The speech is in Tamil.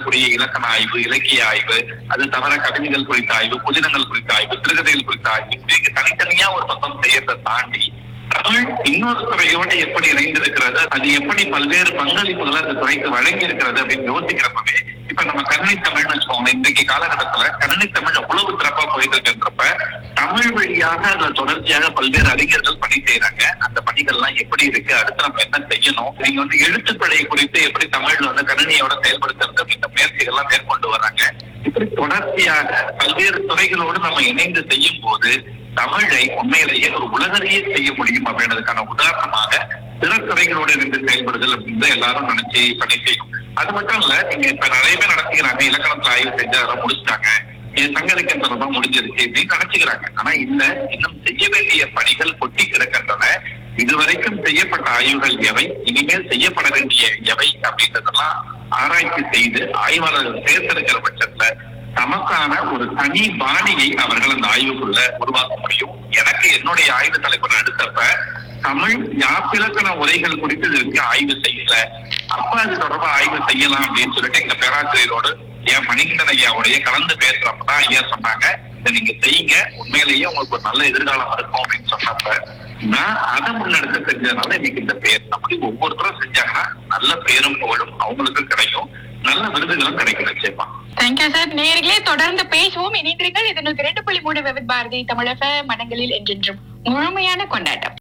நடத்தக்கூடிய இலக்கண ஆய்வு இலக்கிய ஆய்வு அது தவிர கவிதைகள் குறித்த ஆய்வு புதினங்கள் குறித்த ஆய்வு சிறுகதைகள் குறித்த ஆய்வு இப்படி தனித்தனியா ஒரு பக்கம் செய்யறதை தாண்டி தமிழ் இன்னொரு துறையோடு எப்படி இணைந்திருக்கிறது அது எப்படி பல்வேறு பங்களிப்புகளை அந்த துறைக்கு வழங்கி இருக்கிறது அப்படின்னு யோசிக்கிறப்பவே இப்ப நம்ம கணினி தமிழ்னு வச்சுக்கோங்க இன்றைக்கு காலகட்டத்துல கணினி தமிழ் அவ்வளவு சிறப்பா போயிட்டு இருக்கின்றப்ப தமிழ் வழியாக அதுல தொடர்ச்சியாக பல்வேறு அறிஞர்கள் பணி செய்யறாங்க அந்த பணிகள்லாம் எப்படி இருக்கு அடுத்து நம்ம என்ன செய்யணும் நீங்க வந்து எழுத்துப்பிழை குறித்து எப்படி தமிழ்ல வந்து கணினியோட செயல்படுத்துறது அப்படின்ற முயற்சிகள்லாம் மேற்கொண்டு வர்றாங்க இப்படி தொடர்ச்சியாக பல்வேறு துறைகளோடு நம்ம இணைந்து செய்யும் போது தமிழை உண்மையிலேயே ஒரு உலகறியே செய்ய முடியும் அப்படின்றதுக்கான உதாரணமாக பிற துறைகளோடு இணைந்து செயல்படுதல் அப்படின்னு எல்லாரும் நினைச்சு பணி செய்யும் அது மட்டும் இல்ல நீங்க இப்ப நிறைய பேர் நடத்திக்கிறாங்க இலக்கணத்துல ஆய்வு செஞ்சு அதெல்லாம் முடிச்சிட்டாங்க என் சங்கரிக்கின்றதான் முடிஞ்சிருச்சு அப்படின்னு நினைச்சுக்கிறாங்க ஆனா இல்ல இன்னும் செய்ய வேண்டிய பணிகள் கொட்டி கிடக்கின்றன இதுவரைக்கும் செய்யப்பட்ட ஆய்வுகள் எவை இனிமேல் செய்யப்பட வேண்டிய எவை அப்படின்றதெல்லாம் ஆராய்ச்சி செய்து ஆய்வாளர்கள் சேர்த்திருக்கிற பட்சத்துல தமக்கான ஒரு தனி பாணியை அவர்கள் அந்த ஆய்வுக்குள்ள உருவாக்க முடியும் எனக்கு என்னுடைய ஆய்வு தலைவர் எடுத்தப்ப தமிழ் யாப்பிலக்கண உரைகள் குறித்து இதற்கு ஆய்வு செய்யல அப்ப அது தொடர்பா ஆய்வு செய்யலாம் அப்படின்னு சொல்லிட்டு எங்க பேராசிரியரோடு என் மணிகண்டன் ஐயாவுடைய கலந்து பேசுறப்பதான் ஐயா சொன்னாங்க இதை நீங்க செய்யுங்க உண்மையிலேயே உங்களுக்கு ஒரு நல்ல எதிர்காலம் இருக்கும் அப்படின்னு சொன்னப்ப நான் அதை முன்னெடுத்து செஞ்சதுனால இன்னைக்கு இந்த பேர் அப்படி ஒவ்வொருத்தரும் செஞ்சாங்கன்னா நல்ல பேரும் புகழும் அவங்களுக்கும் கிடைக்கும் நல்ல விருதுகளும் கிடைக்கும் நிச்சயமா தேங்க்யூ சார் நேர்களே தொடர்ந்து பேசுவோம் இணைந்திருங்கள் இது நூத்தி ரெண்டு புள்ளி மூணு விவித் பாரதி தமிழக மனங்களில் என்றென்றும் முழுமையான கொண்டாட்டம்